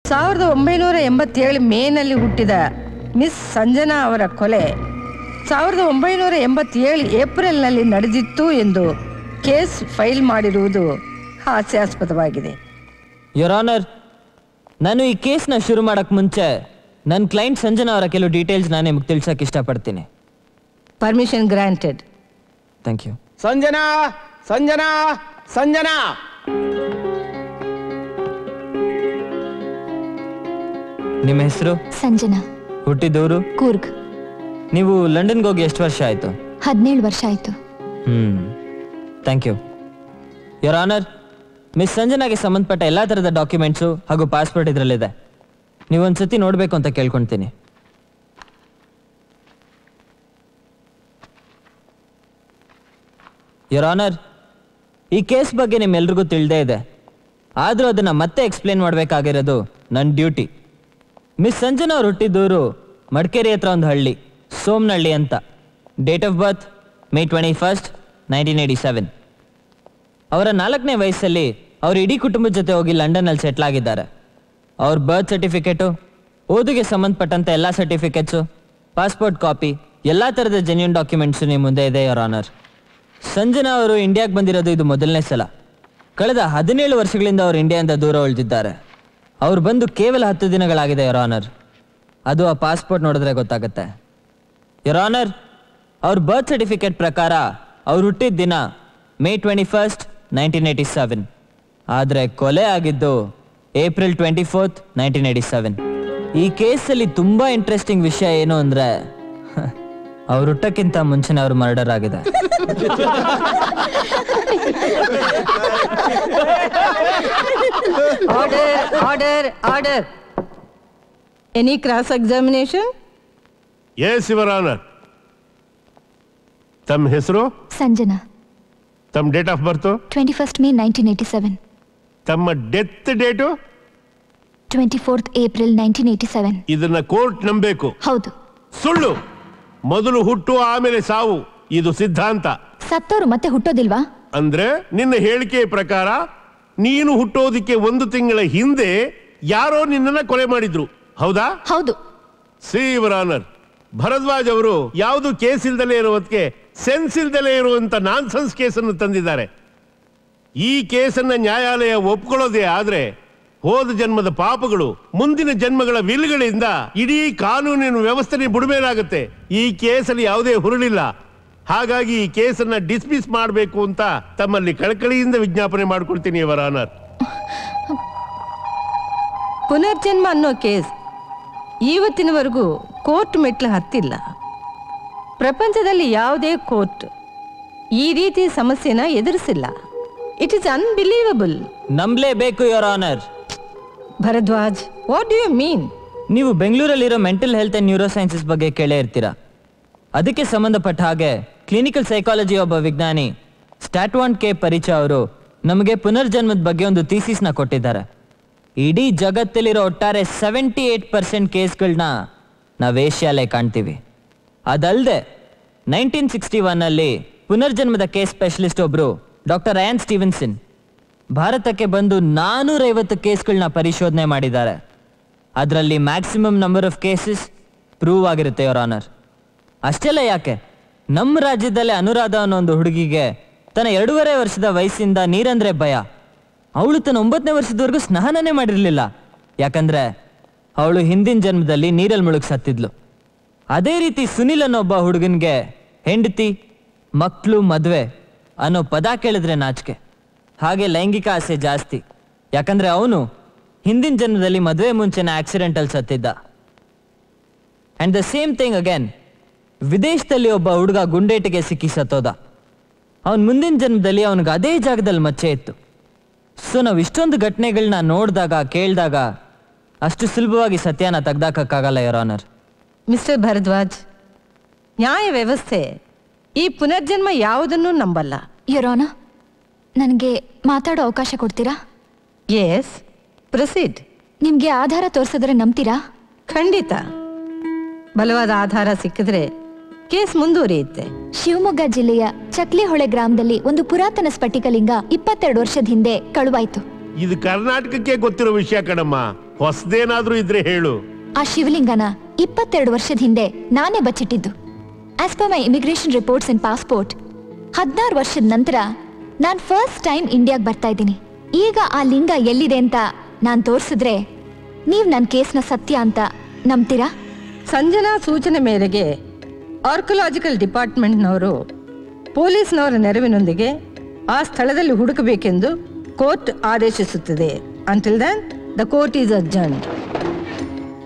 ಸಾವಿರದ ಒಂಬೈನೂರ ಎಂಬತ್ತೇಳು ಮೇನಲ್ಲಿ ಹುಟ್ಟಿದ ಮಿಸ್ ಸಂಜನಾ ಅವರ ಕೊಲೆ ಸಾವಿರದ ಒಂಬೈನೂರ ಎಂಬತ್ತೇಳು ಏಪ್ರಿಲ್ನಲ್ಲಿ ನಡೆದಿತ್ತು ಎಂದು ಕೇಸ್ ಫೈಲ್ ಮಾಡಿರುವುದು ಹಾಸ್ಯಾಸ್ಪದವಾಗಿದೆ ಯೋರ್ ಆನರ್ ನಾನು ಈ ಕೇಸ್ನ ಶುರು ಮಾಡಕ್ ಮುಂಚೆ ನನ್ನ ಕ್ಲೈಂಟ್ ಸಂಜನಾ ಅವರ ಕೆಲವು ಡೀಟೇಲ್ಸ್ ನಾನು ನಿಮ್ಗೆ ತಿಳ್ಸಕ್ಕೆ ಇಷ್ಟಪಡ್ತೀನಿ permission granted thank you Sanjana Sanjana Sanjana ನಿಮ್ಮ ಹೆಸರು ಸಂಜನಾ ಹುಟ್ಟಿದೂರು ಕೂರ್ಗ್ ನೀವು ಲಂಡನ್ಗೆ ಹೋಗಿ ಎಷ್ಟು ವರ್ಷ ಆಯಿತು ಹದಿನೇಳು ವರ್ಷ ಆಯ್ತು hmm thank you your honour miss ಸಂಜನಾಗೆ ಸಂಬಂಧಪಟ್ಟ ಎಲ್ಲ ಥರದ ಡಾಕ್ಯುಮೆಂಟ್ಸು ಹಾಗೂ ಪಾಸ್ಪೋರ್ಟ್ ಇದರಲ್ಲಿದೆ ನೀವೊಂದ್ಸತಿ ನೋಡಬೇಕು ಅಂತ ಕೇಳ್ಕೊಳ್ತೀನಿ ಯೋರ್ ಆನರ್ ಈ ಕೇಸ್ ಬಗ್ಗೆ ನಿಮ್ಮೆಲ್ರಿಗೂ ತಿಳಿದೇ ಇದೆ ಆದರೂ ಅದನ್ನು ಮತ್ತೆ ಎಕ್ಸ್ಪ್ಲೇನ್ ಮಾಡಬೇಕಾಗಿರೋದು ನನ್ನ ಡ್ಯೂಟಿ ಮಿಸ್ ಸಂಜನಾ ಅವ್ರು ಹುಟ್ಟಿದ್ದೂರು ಮಡಿಕೇರಿ ಹತ್ರ ಒಂದು ಹಳ್ಳಿ ಸೋಮನಹಳ್ಳಿ ಅಂತ date of birth May twenty first nineteen eighty seven ಅವರ ನಾಲ್ಕನೇ ವಯಸ್ಸಲ್ಲಿ ಅವರು ಇಡೀ ಕುಟುಂಬದ ಜೊತೆ ಹೋಗಿ ಲಂಡನ್ನಲ್ಲಿ ಸೆಟ್ಲ್ ಆಗಿದ್ದಾರೆ ಅವ್ರ ಬರ್ತ್ ಸರ್ಟಿಫಿಕೇಟು ಓದಿಗೆ ಸಂಬಂಧಪಟ್ಟಂಥ ಎಲ್ಲ ಸರ್ಟಿಫಿಕೇಟ್ಸು ಪಾಸ್ಪೋರ್ಟ್ ಕಾಪಿ ಎಲ್ಲ ಥರದ ಜೆನ್ಯೂನ್ ಡಾಕ್ಯುಮೆಂಟ್ಸು ನಿಮ್ಮ ಮುಂದೆ ಇದೆ ಯೋರ್ ಆನರ್ ಸಂಜನಾ ಅವರು ಇಂಡಿಯಾಗೆ ಬಂದಿರೋದು ಇದು ಮೊದಲನೇ ಸಲ ಕಳೆದ ಹದಿನೇಳು ವರ್ಷಗಳಿಂದ ಅವರು ಇಂಡಿಯಾದಿಂದ ದೂರ ಉಳಿದಿದ್ದಾರೆ ಅವ್ರು ಬಂದು ಕೇವಲ ಹತ್ತು ದಿನಗಳಾಗಿದೆ ಯೋರ್ ಆನರ್ ಅದು ಆ ಪಾಸ್ಪೋರ್ಟ್ ನೋಡಿದ್ರೆ ಗೊತ್ತಾಗುತ್ತೆ ಯೋರ್ ಆನರ್ ಅವ್ರ ಬರ್ತ್ ಸರ್ಟಿಫಿಕೇಟ್ ಪ್ರಕಾರ ಅವ್ರು ಹುಟ್ಟಿದ ದಿನ May twenty first nineteen eighty seven ಆದರೆ ಕೊಲೆ ಆಗಿದ್ದು April twenty fourth nineteen eighty seven ಈ ಕೇಸಲ್ಲಿ ತುಂಬ ಇಂಟ್ರೆಸ್ಟಿಂಗ್ ವಿಷಯ ಏನು ಅಂದರೆ ಅವ್ರು ಹುಟ್ಟಕ್ಕಿಂತ ಮುಂಚೆನೇ ಅವ್ರು ಮರ್ಡರ್ ಆಗಿದೆ order order order any cross examination yes your honour ತಮ್ಮ ಹೆಸರು ಸಂಜನಾ ತಮ್ಮ date of birth twenty first May nineteen eighty seven ತಮ್ಮ death date twenty fourth April nineteen eighty seven ಇದನ್ನ ಕೋರ್ಟ್ ನಂಬೇಕು ಹೌದು ಸುಳ್ಳು ಮೊದಲು ಹುಟ್ಟು ಆಮೇಲೆ ಸಾವು ಇದು ಸಿದ್ಧಾಂತ ಸತ್ತೋರು ಮತ್ತೆ ಹುಟ್ಟೋದಿಲ್ವಾ ಅಂದ್ರೆ ನಿನ್ನ ಹೇಳಿಕೆಯ ಪ್ರಕಾರ ನೀನು ಹುಟ್ಟೋದಿಕ್ಕೆ ಒಂದು ತಿಂಗಳ ಹಿಂದೆ ಯಾರೋ ನಿನ್ನನ್ನ ಕೊಲೆ ಮಾಡಿದ್ರು ಹೌದಾ ಹೌದು ಸಿ ಯುವರ್ ಆನರ್ ಭರದ್ವಾಜ್ ಅವರು ಯಾವುದು ಕೇಸ್ ಇಲ್ದಲೇ ಇರುವುದಕ್ಕೆ ಸೆನ್ಸ್ ಇಲ್ದಲೇ ಇರುವಂತ ನಾನ್ಸೆನ್ಸ್ ಕೇಸನ್ನು ತಂದಿದ್ದಾರೆ ಈ ಕೇಸನ್ನ ನ್ಯಾಯಾಲಯ ಒಪ್ಕೊಳ್ಳೋದೇ ಆದ್ರೆ ಹೋದ ಜನ್ಮದ ಪಾಪಗಳು ಮುಂದಿನ ಜನ್ಮಗಳ ವಿಲ್ಗಳಿಂದ ಇಡೀ ಕಾನೂನಿನ ವ್ಯವಸ್ಥೆ ಬುಡಮೇಲಾಗುತ್ತೆ ಈ ಕೇಸಲ್ಲಿ ಯಾವುದೇ ಹುರುಳಿಲ್ಲ ಹಾಗಾಗಿ ಈ ಕೇಸನ್ನ ಡಿಸ್ಮಿಸ್ ಮಾಡಬೇಕು ಅಂತ ತಮ್ಮಲ್ಲಿ ಕಳಕಳಿಯಿಂದ ವಿಜ್ಞಾಪನೆ ಮಾಡ್ಕೊಳ್ತೀನಿ ಇವರ ಆನರ್ ಪುನರ್ಜನ್ಮ ಅನ್ನೋ ಕೇಸ್ ಇವತ್ತಿನವರೆಗೂ ಕೋರ್ಟ್ ಮೆಟ್ಲು ಹತ್ತಿಲ್ಲ ಪ್ರಪಂಚದಲ್ಲಿ ಯಾವುದೇ ಕೋರ್ಟ್ ಈ ರೀತಿ ಸಮಸ್ಯೆನ ಎದುರಿಸಿಲ್ಲ ಇಟ್ ಇಸ್ ಅನ್ಬಿಲೀವಬಲ್ ನಂಬಲೇಬೇಕು your honour Bharadwaj what do you mean ನೀವು ಬೆಂಗಳೂರಲ್ಲಿರೋ mental health and neuro sciences ಬಗ್ಗೆ ಕೇಳೇ ಇರ್ತೀರಾ ಅದಕ್ಕೆ ಸಂಬಂಧಪಟ್ಟ ಹಾಗೆ ಕ್ಲಿನಿಕಲ್ ಸೈಕಾಲಜಿ ಒಬ್ಬ ವಿಜ್ಞಾನಿ ಸ್ಟ್ಯಾಟ್ವಾನ್ ಕೆ ಪರಿಚಯ ಅವರು ನಮಗೆ ಪುನರ್ಜನ್ಮದ ಬಗ್ಗೆ ಒಂದು ಥೀಸಿಸ್ನ ಕೊಟ್ಟಿದ್ದಾರೆ ಇಡೀ ಜಗತ್ತಲ್ಲಿರೋ ಒಟ್ಟಾರೆ ಸೆವೆಂಟಿ ಏಟ್ ಪರ್ಸೆಂಟ್ ಕೇಸ್ಗಳನ್ನ ನಾವು ಏಷ್ಯಾಲೇ ಕಾಣ್ತೀವಿ ಅದಲ್ಲದೆ ನೈನ್ಟೀನ್ ಸಿಕ್ಸ್ಟಿ ಒನ್ನಲ್ಲಿ ಪುನರ್ಜನ್ಮದ ಕೇಸ್ ಸ್ಪೆಷಲಿಸ್ಟ್ ಒಬ್ರು ಡಾಕ್ಟರ್ ಆ್ಯನ್ ಸ್ಟೀವೆನ್ಸನ್ ಭಾರತಕ್ಕೆ ಬಂದು ನಾನೂರೈವತ್ತು ಕೇಸ್ಗಳನ್ನ ಪರಿಶೋಧನೆ ಮಾಡಿದ್ದಾರೆ ಅದರಲ್ಲಿ maximum number of cases prove ಆಗಿರುತ್ತೆ ಯೋರ್ ಆನರ್ ಅಷ್ಟೆಲ್ಲ ಯಾಕೆ ನಮ್ಮ ರಾಜ್ಯದಲ್ಲೇ ಅನುರಾಧ ಅನ್ನೋ ಒಂದು ಹುಡುಗಿಗೆ ತನ್ನ ಎರಡೂವರೆ ವರ್ಷದ ವಯಸ್ಸಿಂದ ನೀರಂದ್ರೆ ಭಯ ಅವಳು ತನ್ನ ಒಂಬತ್ತನೇ ವರ್ಷದವರೆಗೂ ಸ್ನಾನನೇ ಮಾಡಿರಲಿಲ್ಲ ಯಾಕಂದ್ರೆ ಅವಳು ಹಿಂದಿನ ಜನ್ಮದಲ್ಲಿ ನೀರಲ್ಲಿ ಮುಳುಗಿ ಸತ್ತಿದ್ಲು ಅದೇ ರೀತಿ ಸುನಿಲ್ ಅನ್ನೋ ಒಬ್ಬ ಹುಡುಗನ್ಗೆ ಹೆಂಡತಿ ಮಕ್ಕಳು ಮದುವೆ ಅನ್ನೋ ಪದ ಕೇಳಿದ್ರೆ ನಾಚಿಕೆ ಹಾಗೆ ಲೈಂಗಿಕ ಆಸೆ ಜಾಸ್ತಿ ಯಾಕಂದ್ರೆ ಅವನು ಹಿಂದಿನ ಜನ್ಮದಲ್ಲಿ ಮದುವೆ ಮುಂಚೆನ ಆಕ್ಸಿಡೆಂಟಲ್ಲಿ ಸತ್ತಿದ್ದ and the same thing again ವಿದೇಶದಲ್ಲಿ ಒಬ್ಬ ಹುಡುಗ ಗುಂಡೇಟಿಗೆ ಸಿಕ್ಕಿ ಸತ್ತೋದ ಅವನ ಮುಂದಿನ ಜನ್ಮದಲ್ಲಿ ಅವನಿಗೆ ಅದೇ ಜಾಗದಲ್ಲಿ ಮಚ್ಚೆ ಇತ್ತು ಸೊ ನಾವು ಇಷ್ಟೊಂದು ಘಟನೆಗಳನ್ನ ನೋಡಿದಾಗ ಕೇಳಿದಾಗ ಅಷ್ಟು ಸುಲಭವಾಗಿ ಸತ್ಯನ ತೆಗ್ದಾಕಕ್ಕಾಗಲ್ಲ ಯೋರ್ ಆನರ್ ಮಿಸ್ಟರ್ ಭರದ್ವಾಜ್ ನ್ಯಾಯ ವ್ಯವಸ್ಥೆ ಈ ಪುನರ್ಜನ್ಮ ಯಾವುದನ್ನೂ ನಂಬಲ್ಲ ಯುರೋನ ನನಗೆ ಮಾತಾಡೋ ಅವಕಾಶ ಕೊಡ್ತೀರಾ ಎಸ್ ಪ್ರೊಸೀಡ್ ನಿಮಗೆ ಆಧಾರ ತೋರಿಸಿದ್ರೆ ನಂಬ್ತೀರಾ ಖಂಡಿತ ಬಲವಾದ ಆಧಾರ ಸಿಕ್ಕಿದ್ರೆ ಕೇಸ್ ಮುಂದುವರಿಯುತ್ತೆ ಶಿವಮೊಗ್ಗ ಜಿಲ್ಲೆಯ ಚಕ್ಲಿಹೊಳೆ ಗ್ರಾಮದಲ್ಲಿ ಒಂದು ಪುರಾತನ ಸ್ಫಟಿಕಲಿಂಗ ಇಪ್ಪತ್ತೆರಡು ವರ್ಷದ ಹಿಂದೆ ಕಳುವಾಯ್ತು ಇದು ಕರ್ನಾಟಕಕ್ಕೆ ಗೊತ್ತಿರೋ ವಿಷಯ ಕಣಮ್ಮ ಹೊಸದೇನಾದ್ರೂ ಇದ್ರೆ ಹೇಳು ಆ ಶಿವಲಿಂಗನ ಇಪ್ಪತ್ತೆರಡು ವರ್ಷದ ಹಿಂದೆ ನಾನೇ ಬಚ್ಚಿಟ್ಟಿದ್ದು as per my immigration reports and passport ಹದಿನಾರು ವರ್ಷದ ನಂತರ ನಾನು ಫಸ್ಟ್ ಟೈಮ್ ಇಂಡಿಯಾಗೆ ಬರ್ತಾ ಇದ್ದೀನಿ ಈಗ ಆ ಲಿಂಗ ಎಲ್ಲಿದೆ ಅಂತ ನಾನು ತೋರಿಸಿದ್ರೆ ನೀವು ನನ್ನ ಕೇಸ್ನ ಸತ್ಯ ಅಂತ ನಂಬ್ತೀರಾ ಸಂಜನಾ ಸೂಚನೆ ಮೇರೆಗೆ ಆರ್ಕೊಲಾಜಿಕಲ್ ಡಿಪಾರ್ಟ್ಮೆಂಟ್ನವರು ಪೊಲೀಸ್ನವರ ನೆರವಿನೊಂದಿಗೆ ಆ ಸ್ಥಳದಲ್ಲಿ ಹುಡುಕಬೇಕೆಂದು ಕೋರ್ಟ್ ಆದೇಶಿಸುತ್ತದೆ until then the court is urgent